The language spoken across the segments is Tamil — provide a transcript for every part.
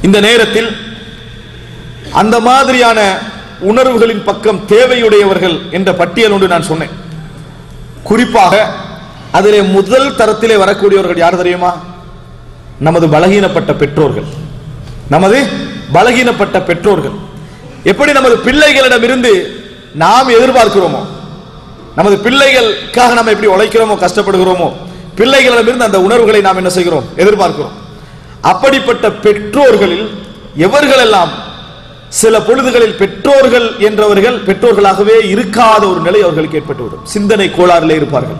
இந்த நேரத்தில் அந்த மாதிரியான உணர்வுகளின் பக்கம் தேவையுடையவர்கள் என்ற பட்டியல் ஒன்று நான் சொன்னேன் குறிப்பாக அதிலே முதல் தரத்திலே வரக்கூடியவர்கள் யார் தெரியுமா நமது பலகீனப்பட்ட பெற்றோர்கள் நமது பலகீனப்பட்ட பெற்றோர்கள் எப்படி நமது பிள்ளைகளிடமிருந்து நாம் எதிர்பார்க்கிறோமோ நமது பிள்ளைகளுக்காக நாம் எப்படி உழைக்கிறோமோ கஷ்டப்படுகிறோமோ பிள்ளைகளிடமிருந்து அந்த உணர்வுகளை நாம் என்ன செய்கிறோம் எதிர்பார்க்கிறோம் அப்படிப்பட்ட பெற்றோர்களில் எவர்களெல்லாம் சில பொழுதுகளில் பெற்றோர்கள் என்றவர்கள் பெற்றோர்களாகவே இருக்காத ஒரு நிலை அவர்களுக்கு ஏற்பட்டுவிடும் சிந்தனை கோளாறிலே இருப்பார்கள்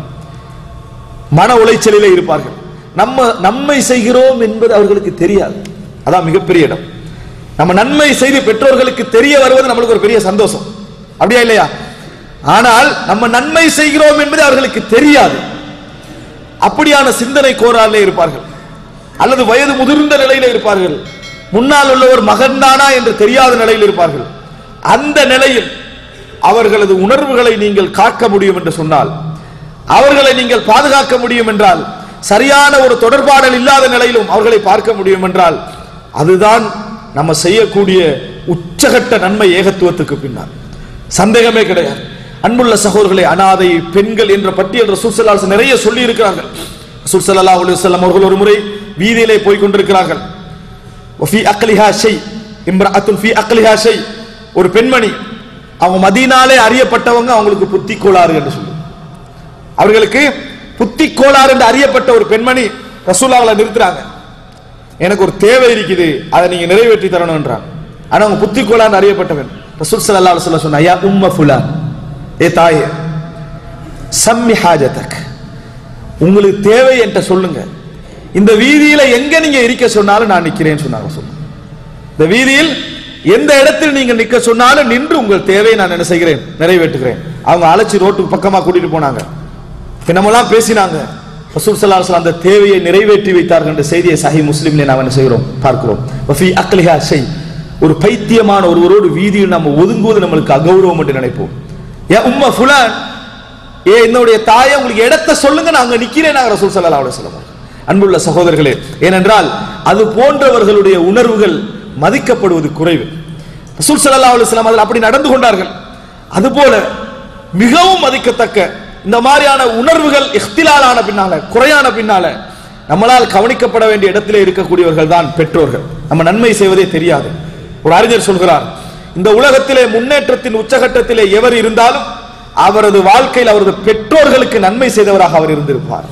மன உளைச்சலிலே இருப்பார்கள் நம்ம நன்மை செய்கிறோம் என்பது அவர்களுக்கு தெரியாது அதான் மிகப்பெரிய இடம் நம்ம நன்மை செய்து பெற்றோர்களுக்கு தெரிய வருவது நம்மளுக்கு ஒரு பெரிய சந்தோஷம் அப்படியா இல்லையா ஆனால் நம்ம நன்மை செய்கிறோம் என்பது அவர்களுக்கு தெரியாது அப்படியான சிந்தனை கோராலே இருப்பார்கள் அல்லது வயது முதிர்ந்த நிலையில இருப்பார்கள் முன்னால் உள்ள ஒரு மகன்தானா என்று தெரியாத நிலையில் இருப்பார்கள் அந்த நிலையில் அவர்களது உணர்வுகளை நீங்கள் காக்க முடியும் என்று சொன்னால் அவர்களை நீங்கள் பாதுகாக்க முடியும் என்றால் சரியான ஒரு தொடர்பாடல் இல்லாத நிலையிலும் அவர்களை பார்க்க முடியும் என்றால் அதுதான் நம்ம செய்யக்கூடிய உச்சகட்ட நன்மை ஏகத்துவத்துக்கு பின்னால் சந்தேகமே கிடையாது அன்புள்ள சகோதரர்களே அனாதை பெண்கள் என்ற பட்டியல் ரசூல் ஸல்லல்லாஹு அலைஹி வஸல்லம் நிறைய சொல்லி இருக்கிறார்கள் ரசூல் ஸல்லல்லாஹு அலைஹி வஸல்லம் அவர்கள் ஒரு முறை வீதியிலே போய் கொண்டிருக்கிறார்கள் வஃபி அக்லிஹா ஷை இம்ரஅத்துன் ஃபி அக்லிஹா ஷை ஒரு பெண்மணி அவங்க மதீனாலே அறியப்பட்டவங்க அவங்களுக்கு புத்தி கோளாறு என்று சொல்லு அவர்களுக்கு புத்தி கோளாறு என்று அறியப்பட்ட ஒரு பெண்மணி ரசூலாவில் நிறுத்துறாங்க எனக்கு ஒரு தேவை இருக்குது அதை நீங்க நிறைவேற்றி தரணும்ன்றாங்க ஆனா அவங்க புத்தி கோளாறு அறியப்பட்டவன் ரசூல் ஸல்லல்லாஹு அலைஹி வஸல்லம் சொன்னா யா உம்ம ஃபுலான் ஏ தாயே சம்மி ஹாஜதக் உங்களுக்கு தேவை என்கிட்ட சொல்லுங்க இந்த வீதியில எங்க நீங்க இருக்க சொன்னாலும் நான் நிக்கிறேன்னு சொன்னாங்க சொல்லுங்க இந்த வீதியில் எந்த இடத்தில் நீங்க நிக்க சொன்னாலும் நின்று உங்கள் தேவையை நான் என்ன செய்கிறேன் நிறைவேற்றுகிறேன் அவங்க அழைச்சி ரோட்டுக்கு பக்கமா கூட்டிட்டு போனாங்க என்னமெல்லாம் பேசினாங்க ரசூல் ஸல்லல்லாஹு அலைஹி வஸல்லம் அந்த தேவையை நிறைவேற்றி வைத்தார்கள் என்ற செய்தியை சஹி முஸ்லிம்ல நாம் என்ன செய்கிறோம் பார்க்கிறோம் வஃபி அக்லிஹா ஷை ஒரு பைத்தியமான ஒருவரோடு வீதியில் நம்ம ஒதுங்குவது நம்மளுக்கு அகௌரவம் என்று நினைப்போம் ஏ உம்மா ஃபுலான் ஏ என்னுடைய தாயை உங்களுக்கு இடத்தை சொல்லுங்க நான் அங்க நிக்கிறேன் நாங்க ரசூல் ஸல்லல்லாஹு அலைஹி வஸல்லம் அன்புள்ள சகோதரர்களே ஏனென்றால் அது போன்றவர்களுடைய உணர்வுகள் மதிக்கப்படுவது குறைவு ரசூல் ஸல்லல்லாஹு அலைஹி வஸல்லம் அதில் அப்படி நடந்து கொண்டார்கள் அதுபோல மிகவும் மதிக்கத்தக்க இந்த மாதிரியான உணர்வுகள் இஃப்திலாலான பின்னால குறையான பின்னால நம்மளால் கவனிக்கப்பட வேண்டிய இடத்திலே இருக்கக்கூடியவர்கள் தான் பெற்றோர்கள் நம்ம நன்மை செய்வதே தெரியாது ஒரு அறிஞர் சொல்கிறார் இந்த உலகத்திலே முன்னேற்றத்தின் உச்சகட்டத்திலே எவர் இருந்தாலும் அவரது வாழ்க்கையில் அவரது பெற்றோர்களுக்கு நன்மை செய்தவராக அவர் இருந்திருப்பார்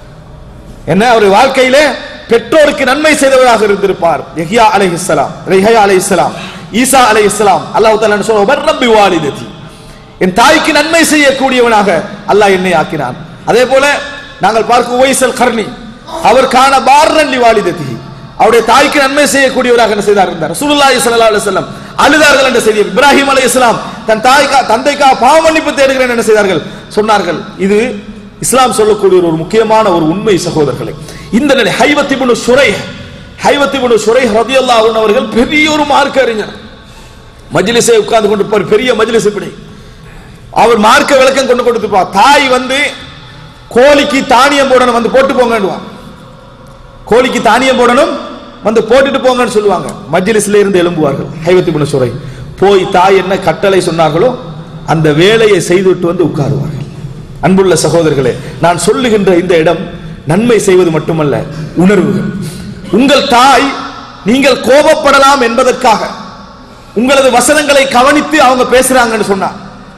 என்ன அவர் வாழ்க்கையிலே பெற்றோருக்கு நன்மை செய்தவராக இருந்திருப்பார் யஹ்யா அலைஹிஸ்ஸலாம் ரிஹயா அலைஹிஸ்ஸலாம் ஈசா அலைஹிஸ்ஸலாம் அல்லாஹ் தஆலா சொல்ல ரப்பி வாலிததி என் தாய்க்கு நன்மை செய்யக்கூடியவனாக அல்லாஹ் என்னை ஆக்கினான் அதே போல நாங்கள் பார்க்கும் உவைசல் கர்ணி அவர் காண பார்ரல்லி வாலிததி அவருடைய தாய்க்கு நன்மை செய்யக்கூடியவராக என்ன செய்தார் இருந்தார் ரசூலுல்லாஹி ஸல்லல்லாஹு அலைஹி வஸல்லம் அழுதார்கள் என்ற செய்தி இப்ராஹிம் அலைஹிஸ்ஸலாம் தன் தாய்க்கா தந்தைக்கா பாவ மன்னிப்பு தேடுகிறேன் என்ன செய்தார்கள் சொன்னார்கள் இது இஸ்லாம் சொல்லக்கூடிய ஒரு முக்கியமான ஒரு உண்மை சகோதரர்களே இந்த நிலை ஹைவத் இப்னு சுரை ஹைவத் இப்னு சுரை ரலியல்லாஹு அன்ஹு அவர்கள் பெரிய ஒரு மார்க்க அறிஞர் மஜ்லிஸே உட்கார்ந்து கொண்டு பெரிய மஜ்லிஸ் இப்படி அவர் மார்க்க விளக்கம் கொண்டு கொடுத்துப்பா தாய் வந்து கோழிக்கு தானியம் போடணும் வந்து போட்டு போங்கன்னுவான் கோழிக்கு தானியம் போடணும் வந்து போட்டுட்டு போங்கன்னு சொல்லுவாங்க மஜ்லிஸ்ல இருந்து எழும்புவார்கள் ஹைவத்தி குண சுரை போய் தாய் என்ன கட்டளை சொன்னார்களோ அந்த வேலையை செய்துவிட்டு வந்து உட்காருவார்கள் அன்புள்ள சகோதரர்களே நான் சொல்லுகின்ற இந்த இடம் நன்மை செய்வது மட்டுமல்ல உணர்வுகள் உங்கள் தாய் நீங்கள் கோபப்படலாம் என்பதற்காக உங்களது வசனங்களை கவனித்து அவங்க பேசுறாங்கன்னு சொன்னா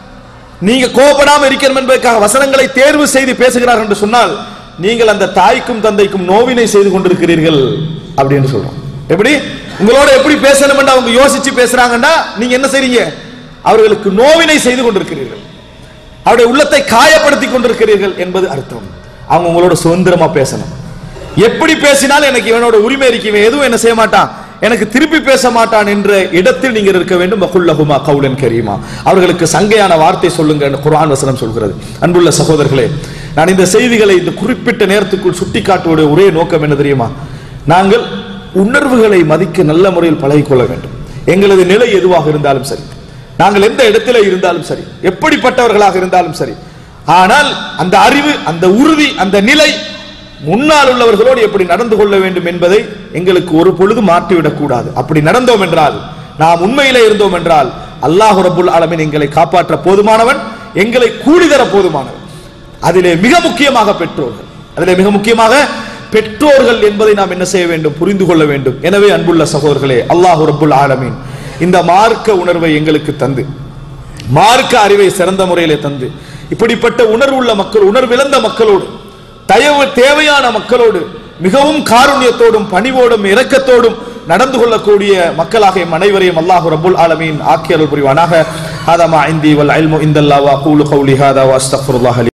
நீங்க கோபப்படாம இருக்கணும் என்பதற்காக வசனங்களை தேர்வு செய்து பேசுகிறார்கள் என்று சொன்னால் நீங்கள் அந்த தாய்க்கும் தந்தைக்கும் நோவினை செய்து கொண்டிருக்கிறீர்கள் அப்படின்னு சொல்றோம் எப்படி உங்களோட எப்படி பேசணும் என்று அவங்க யோசிச்சு பேசுறாங்கன்னா நீங்க என்ன செய்றீங்க அவர்களுக்கு நோவினை செய்து கொண்டிருக்கிறீர்கள் அவருடைய உள்ளத்தை காயப்படுத்தி கொண்டிருக்கிறீர்கள் என்பது அர்த்தம் அவங்க உங்களோட சுதந்திரமா பேசணும் எப்படி பேசினாலும் எனக்கு இவனோட உரிமை இருக்கு இவன் எதுவும் என்ன செய்ய மாட்டான் எனக்கு திருப்பி பேச மாட்டான் என்ற இடத்தில் நீங்கள் இருக்க வேண்டும் வகுல்லஹுமா கவுலன் கரீமா அவர்களுக்கு சங்கையான வார்த்தை சொல்லுங்க என்று குர்ஆன் வசனம் சொல்கிறது அன்புள்ள சகோதரர்களே நான் இந்த செய்திகளை இந்த குறிப்பிட்ட நேரத்துக்குள் சுட்டிக்காட்டுவடைய ஒரே நோக்கம் என்ன தெரியுமா நாங்கள் உணர்வுகளை மதிக்க நல்ல முறையில் பழகிக்கொள்ள வேண்டும் எங்களது நிலை எதுவாக இருந்தாலும் சரி நாங்கள் எந்த இடத்துல இருந்தாலும் சரி எப்படிப்பட்டவர்களாக இருந்தாலும் சரி ஆனால் அந்த அறிவு அந்த உறுதி அந்த நிலை முன்னால் உள்ளவர்களோடு எப்படி நடந்து கொள்ள வேண்டும் என்பதை எங்களுக்கு ஒரு பொழுது மாற்றிவிடக் கூடாது அப்படி நடந்தோம் என்றால் நாம் உண்மையிலே இருந்தோம் என்றால் அல்லாஹ் ரப்புல் ஆலமீன் எங்களை காப்பாற்ற போதுமானவன் எங்களை கூலி தர போதுமானவன் அதிலே மிக முக்கியமாக பெற்றோர்கள் அதிலே மிக முக்கியமாக பெற்றோர்கள் என்பதை நாம் என்ன செய்ய வேண்டும் புரிந்து கொள்ள வேண்டும் எனவே அன்புள்ள சகோதரர்களே அல்லாஹ் ரப்புல் ஆலமீன் இந்த மார்க்க உணர்வை எங்களுக்கு தந்து மார்க்க அறிவை சிறந்த முறையிலே தந்து இப்படிப்பட்ட உணர்வுள்ள மக்கள் உணர்விழந்த மக்களோடு தயவு தேவையான மக்களோடு மிகவும் காருண்யத்தோடும் பணிவோடும் இரக்கத்தோடும் நடந்து கொள்ளக்கூடிய மக்களாக எம் அனைவரையும் அல்லாஹ் ரப்புல் ஆலமீன் ஆக்கியருள் புரிவானாக ஹாதா மா இந்தி வல் இல்மு இந்தல்லாஹ் வ அகூலு கௌலி ஹாதா வ அஸ்தக்ஃபிருல்லாஹ் லி